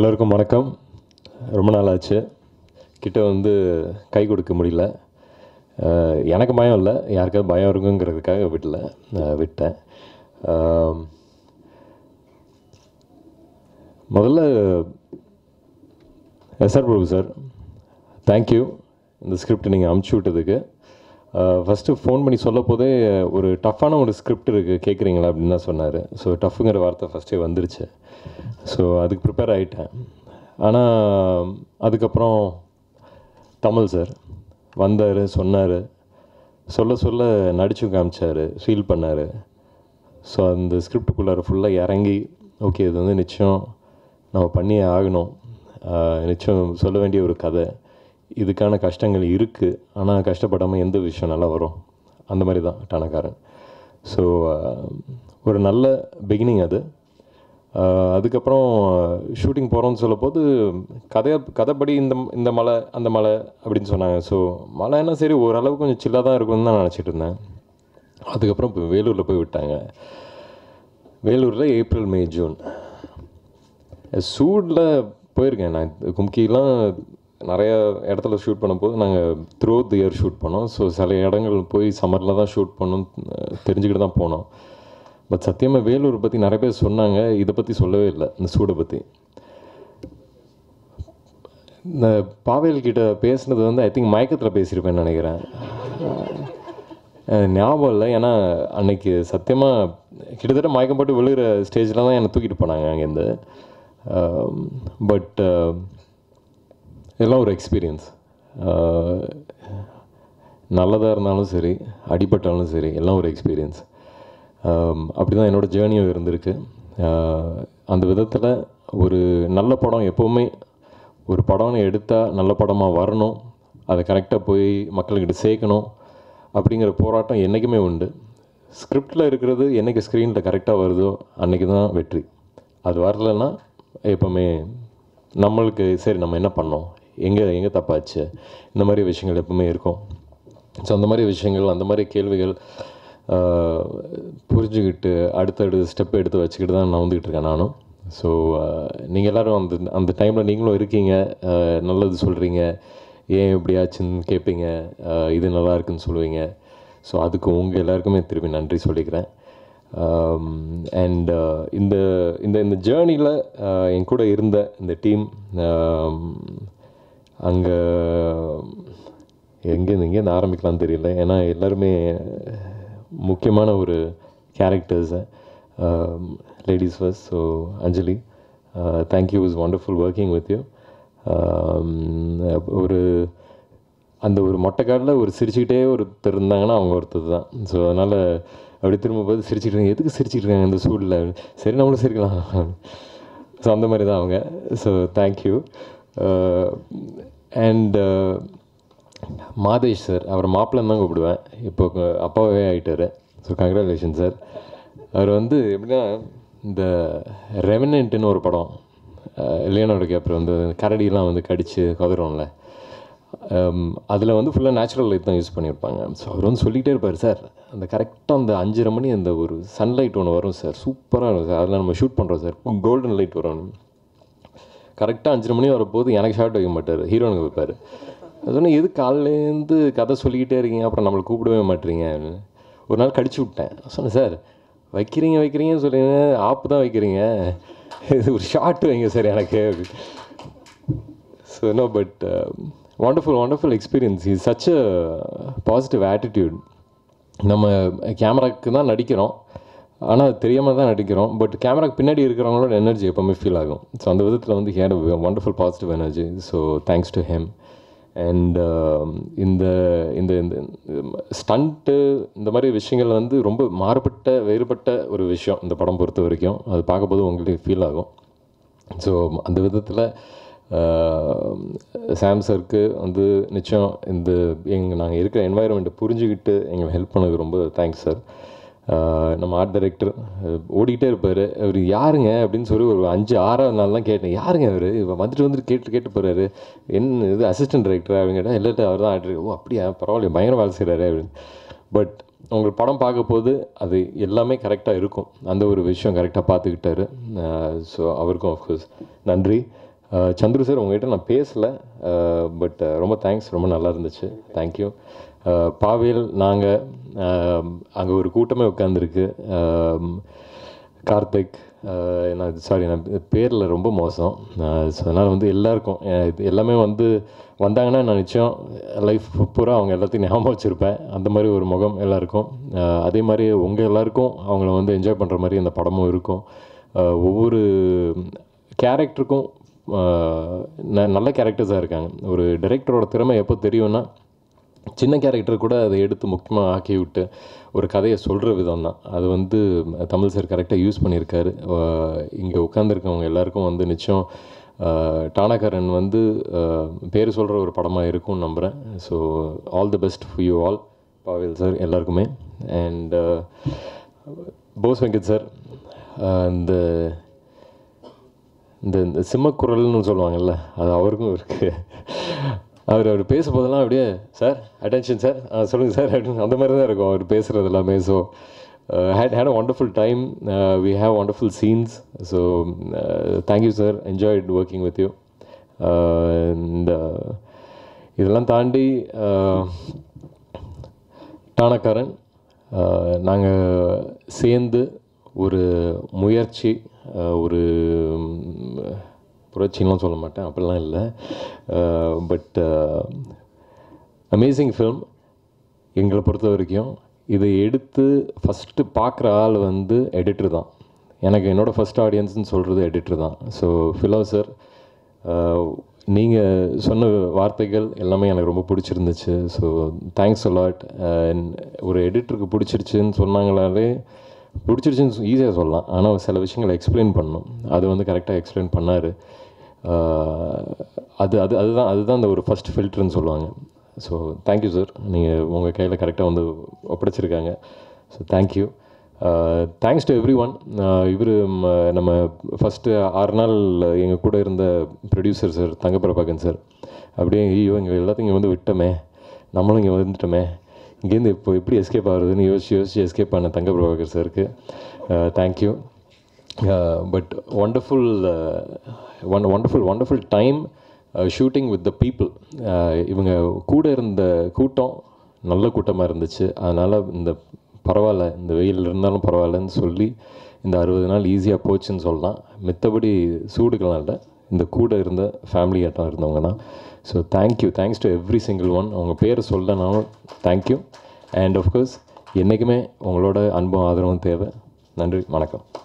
எல்லோருக்கும் வணக்கம் ரொம்ப நாள் ஆச்சு கிட்ட வந்து கை கொடுக்க முடியல அஹ், எனக்கு பயம் இல்லை யாருக்காவது பயம் இருக்குங்கிறதுக்காக விடல அஹ், விட்டேன் அஹ், முதல்ல எஸ்ஆர் பிரபு சார் தேங்க்யூ இந்த ஸ்கிரிப்ட் நீங்கள் அமுச்சு விட்டதுக்கு ஃபஸ்ட்டு ஃபோன் பண்ணி சொல்ல போதே ஒரு டஃப்பான ஒரு ஸ்கிரிப்ட் இருக்குது கேட்குறீங்களா அப்படின்னு தான் சொன்னார் ஸோ டஃப்புங்கிற வார்த்தை ஃபஸ்ட்டே வந்துருச்சு ஸோ அதுக்கு ப்ரிப்பேர் ஆகிட்டேன் ஆனால் அதுக்கப்புறம் தமிழ் சார் வந்தார் சொன்னார் சொல்ல சொல்ல நடிச்சு காமிச்சார் ஃபீல் பண்ணார் ஸோ அந்த ஸ்கிரிப்டுக்குள்ளார ஃபுல்லாக இறங்கி ஓகே இது வந்து நிச்சயம் நம்ம பண்ணியே ஆகணும் ஆஹ் நிச்சயம் சொல்ல வேண்டிய ஒரு கதை இதுக்கான கஷ்டங்கள் இருக்குது ஆனால் கஷ்டப்படாமல் எந்த விஷயம் நல்லா வரும் அந்த மாதிரி தான் டானக்காரன் ஸோ ஒரு நல்ல பிகினிங் அது ஆஹ் அதுக்கப்புறம் ஷூட்டிங் போகிறோம்னு சொல்ல போது கதையை கதைப்படி இந்த இந்த மலை அந்த மலை அப்படின்னு சொன்னாங்க ஸோ மலைன்னா சரி ஓரளவுக்கு கொஞ்சம் சில்லாக தான் இருக்கும்னு தான் நினச்சிட்டு இருந்தேன் அதுக்கப்புறம் இப்போ வேலூரில் போய் விட்டாங்க வேலூரில் ஏப்ரல் மே ஜூன் சூடில் போயிருக்கேன் நான் கும்கிலாம் நிறைய இடத்துல ஷூட் பண்ணும்போது நாங்கள் த்ரூ தி இயர் ஷூட் பண்ணோம் ஸோ சில இடங்கள் போய் சம்மரில் தான் ஷூட் பண்ணணும் தெரிஞ்சுக்கிட்டு தான் போனோம் பட் சத்தியமாக வேலூர் பற்றி நிறைய பேர் சொன்னாங்க இதை பற்றி சொல்லவே இல்லை இந்த சூடை பற்றி இந்த பாவேல் கிட்ட பேசுனது வந்து ஐ திங்க் மயக்கத்தில் பேசியிருப்பேன்னு நினைக்கிறேன் அஹ் ஞாபகம் இல்லை ஏன்னா அன்னைக்கு சத்தியமாக கிட்டத்தட்ட மயக்கம் போட்டு விழுகிற ஸ்டேஜில் தான் என்னை தூக்கிட்டு போனாங்க அங்கேருந்து பட் இதெல்லாம் ஒரு எக்ஸ்பீரியன்ஸ் நல்லதாக இருந்தாலும் சரி அடிபட்டாலும் சரி எல்லாம் ஒரு எக்ஸ்பீரியன்ஸ் அப்படி தான் என்னோடய ஜேர்னியும் இருந்திருக்கு அஹ் அந்த விதத்தில் ஒரு நல்ல படம் எப்போவுமே ஒரு படம்னு எடுத்தால் நல்ல படமாக வரணும் அதை கரெக்டாக போய் மக்கள்கிட்ட சேர்க்கணும் அப்படிங்கிற போராட்டம் என்றைக்குமே உண்டு ஸ்கிரிப்டில் இருக்கிறது என்றைக்கு ஸ்க்ரீனில் கரெக்டாக வருதோ அன்றைக்கி தான் வெற்றி அது வரலைன்னா எப்போவுமே நம்மளுக்கு சரி நம்ம என்ன பண்ணோம் எங்கே எங்கே தப்பாச்சு இந்த மாதிரி விஷயங்கள் எப்பவுமே இருக்கும் ஸோ அந்த மாதிரி விஷயங்கள் அந்த மாதிரி கேள்விகள் ஆஹ், புரிஞ்சுக்கிட்டு அடுத்தடுத்த ஸ்டெப் எடுத்து வச்சுக்கிட்டு தான் நான் வந்துக்கிட்டு இருக்கேன் நானும் ஸோ நீங்கள் எல்லோரும் அந்த அந்த டைமில் நீங்களும் இருக்கீங்க ஆஹ், நல்லது சொல்கிறீங்க ஏன் இப்படி ஆச்சுன்னு கேட்பீங்க ஆஹ், இது நல்லா இருக்குன்னு சொல்லுவீங்க ஸோ அதுக்கு உங்கள் எல்லாருக்குமே திருப்பி நன்றி சொல்லிக்கிறேன் அண்ட் இந்த இந்த இந்த ஜேர்னியில் என் கூட இருந்த இந்த டீம் அங்கே எங்கேருந்து எங்கேருந்து ஆரம்பிக்கலாம்னு தெரியல ஏன்னா எல்லாருமே முக்கியமான ஒரு கேரக்டர்ஸை ladies first so Anjali thank you is wonderful working with you ஒரு அந்த ஒரு மொட்டைக்காடில் ஒரு சிரிச்சுக்கிட்டே ஒருத்தர் இருந்தாங்கன்னா அவங்க ஒருத்தர் தான் ஸோ அதனால் அப்படி திரும்பும்போது சிரிச்சுட்டு இருக்காங்க எதுக்கு சிரிச்சிட்டு இருக்காங்க இந்த சூடில் சரி நம்மளும் சிரிக்கலாம் ஸோ அந்த மாதிரி தான் அவங்க so thank you and Madhesh sir அவர் மாப்பிள்ளன்னு தான் கூப்பிடுவேன் இப்போ க- அப்பாவே ஆகிட்டார் ஸோ கங்க்ராச்சுலேஷன் சார் அவர் வந்து எப்படின்னா இந்த ரெவனன்ட்டுன்னு ஒரு படம் லியோனோட கேப்பர் வந்து கரடிலாம் வந்து கடித்து கதறோம்ல அதில் வந்து ஃபுல்லாக நேச்சுரல் லைட் தான் யூஸ் பண்ணியிருப்பாங்க ஸோ அவர் வந்து சொல்லிகிட்டே இருப்பார் சார் அந்த கரெக்டாக அந்த அஞ்சரை மணி அந்த ஒரு சன்லைட் ஒன்று வரும் சார் சூப்பராக இருக்கும் சார் அதில் நம்ம ஷூட் பண்ணுறோம் சார் கோல்டன் லைட் வரும் கரெக்டாக அஞ்சரை மணி வரப்போது எனக்கு ஷார்ட் வைக்க மாட்டார் ஹீரோனுக்கு வைப்பார் அது சொன்னேன் எது காலையிலேருந்து கதை சொல்லிக்கிட்டே இருக்கீங்க அப்புறம் நம்மளை கூப்பிடவே மாட்டீங்க அப்படின்னு ஒரு நாள் கடிச்சு விட்டேன் சொன்னேன் சார் வைக்கிறீங்க வைக்கிறீங்கன்னு சொல்லுங்க ஆப்பு தான் வைக்கிறீங்க இது ஒரு ஷார்ட் வைங்க சார் எனக்கு so no but wonderful wonderful experience is such a positive attitude நம்ம கேமராக்கு தான் நடிக்கிறோம் ஆனால் அது தெரியாமல் தான் நடிக்கிறோம் பட் கேமராக்கு பின்னாடி இருக்கிறவங்களோட எனர்ஜி எப்போவுமே ஃபீல் ஆகும் ஸோ அந்த விதத்தில் வந்து had wonderful positive energy so thanks to him and இந்த இந்த இந்த ஸ்டண்ட்டு இந்த மாதிரி விஷயங்கள் வந்து ரொம்ப மாறுபட்ட வேறுபட்ட ஒரு விஷயம் இந்த படம் பொறுத்த வரைக்கும் அது பார்க்கும்போது உங்களுக்கு ஃபீல் ஆகும் ஸோ அந்த விதத்தில் சாம் சருக்கு வந்து நிச்சயம் இந்த எங்கள் நாங்கள் இருக்கிற என்வாயர்மெண்ட்டை புரிஞ்சுக்கிட்டு எங்களுக்கு ஹெல்ப் பண்ணதுக்கு ரொம்ப தேங்க்ஸ் சார் நம்ம ஆர்ட் டைரக்டர் ஓடிக்கிட்டே இருப்பார் அவர் யாருங்க அப்படின்னு சொல்லி ஒரு அஞ்சு ஆறாவது நாள் தான் கேட்டேன் யாருங்க அவர் இப்போ வந்துட்டு வந்துட்டு கேட்டு கேட்டு போகிறாரு என்ன இது அசிஸ்டன்ட் டைரக்டர் அப்படின்னு கேட்டால் எல்லாத்தையும் அவர் தான் ஆர்டர் ஓ அப்படியா பரவாயில்ல பயங்கர வேலை செய்கிறாரு அப்படின்னு பட் உங்களுக்கு படம் பார்க்க போது அது எல்லாமே கரெக்டாக இருக்கும் அந்த ஒரு விஷயம் கரெக்டாக பார்த்துக்கிட்டாரு ஸோ அவருக்கும் ஆஃப்கோர்ஸ் நன்றி அஹ், சந்துரு சார் உங்ககிட்ட நான் பேசலை பட் ரொம்ப தேங்க்ஸ் ரொம்ப நல்லா இருந்துச்சு தேங்க்யூ பாவேல் நாங்கள் அங்கே ஒரு கூட்டமே உட்காந்துருக்கு கார்த்திக் அஹ், நான் சாரி நான் பேரில் ரொம்ப மோசம் ஸோ அதனால் வந்து எல்லாருக்கும் அஹ், இது எல்லாமே வந்து வந்தாங்கன்னா நான் நிச்சயம் லைஃப் பூரா அவங்க எல்லாத்தையும் ஞாபகம் வச்சுருப்பேன் அந்த மாதிரி ஒரு முகம் எல்லாருக்கும் அஹ், அதே மாதிரி உங்கள் எல்லாருக்கும் அவங்கள வந்து என்ஜாய் பண்ணுற மாதிரி அந்த படமும் இருக்கும் அஹ், ஒவ்வொரு கேரக்டருக்கும் நல்ல கேரக்டர்ஸாக இருக்காங்க ஒரு டைரக்டரோட திறமை எப்போ தெரியும்னா சின்ன கேரக்டர் கூட அதை எடுத்து முக்கியமாக ஆக்கி விட்டு ஒரு கதையை சொல்கிற விதம் தான் அது வந்து தமிழ் சார் கரெக்டாக யூஸ் பண்ணியிருக்காரு இங்கே உட்காந்துருக்கவங்க எல்லாருக்கும் வந்து நிச்சயம் அஹ், டானாக்காரன் வந்து அஹ், பேர் சொல்கிற ஒரு படமாக இருக்கும்னு நம்புகிறேன் so all the best for you all Pavel sir எல்லாருக்குமே அண்ட் போஸ் வெங்கட் சார் இந்த இந்த இந்த சிம்மக்குரல்னு சொல்லுவாங்கல்ல அது அவருக்கும் இருக்குது அவர் அவர் பேசும்போதெல்லாம் அப்படியே சார் அட்டென்ஷன் சார் சொல்லுங்கள் சார் அப்படின்னு அந்த மாதிரி தான் இருக்கும் அவர் பேசுகிறது எல்லாமே so had had a wonderful time we have wonderful scenes so thank you sir enjoyed working with you இந்த இதெல்லாம் தாண்டி uh, டானக்காரன் நாங்கள் சேர்ந்து ஒரு முயற்சி அஹ், ஒரு ம், புரட்சின்லாம் சொல்ல மாட்டேன் அப்படிலாம் இல்லை பட் அமேசிங் ஃபில்ம் எங்களை பொறுத்த வரைக்கும் இதை எடுத்து ஃபஸ்ட்டு பார்க்குற ஆள் வந்து எடிட்டர் தான் எனக்கு என்னோடய ஃபஸ்ட் ஆடியன்ஸ்னு சொல்கிறது எடிட்டர் தான் ஸோ ஃபிலோ சார் நீங்கள் சொன்ன வார்த்தைகள் எல்லாமே எனக்கு ரொம்ப பிடிச்சிருந்துச்சு ஸோ தேங்க்ஸ் அலாட் ஒரு எடிட்டருக்கு பிடிச்சிருச்சுன்னு சொன்னாங்களாலே பிடிச்சிருச்சுன்னு ஈஸியாக சொல்லலாம் ஆனால் சில விஷயங்களை எக்ஸ்பிளைன் பண்ணணும் அது வந்து கரெக்டாக எக்ஸ்பிளைன் பண்ணார் அது அது அதுதான் அதுதான் அந்த ஒரு ஃபஸ்ட் ஃபில்டர்னு சொல்லுவாங்க ஸோ தேங்க்யூ சார் நீங்கள் உங்கள் கையில் கரெக்டாக வந்து ஒப்படைச்சிருக்காங்க so thank you thanks to everyone இவர் நம்ம ஃபஸ்ட்டு ஆறு நாள் எங்கள் கூட இருந்த ப்ரொடியூசர் சார் தங்கப்பிரபாகன் சார் அப்படியே ஐயோ இங்கே எல்லாத்தையும் இங்கே வந்து விட்டோமே நம்மளும் இங்கே வந்துட்டோமே இங்கேருந்து இப்போ எப்படி எஸ்கேப் ஆகுறதுன்னு யோசிச்சு யோசிச்சு எஸ்கேப் பண்ண தங்கப்பிரபாகர் சாருக்கு thank you but wonderful one wonderful wonderful time shooting with the people இவங்க கூட இருந்த கூட்டம் நல்ல கூட்டமாக இருந்துச்சு அதனால் இந்த பரவாயில்ல இந்த வெயில் இருந்தாலும் பரவாயில்லன்னு சொல்லி இந்த அறுபது நாள் ஈஸியாக போச்சுன்னு சொல்லலாம் மித்தபடி சூடுக்கெல்லாம் இல்லை இந்த கூட இருந்த ஃபேமிலி ஆட்டம் இருந்தவங்கன்னா so thank you thanks to every single one அவங்க பேர் சொல்லனாலும் தேங்க்யூ அண்ட் ஆஃப்கோர்ஸ் என்றைக்குமே உங்களோட அன்பும் ஆதரவும் தேவை நன்றி வணக்கம்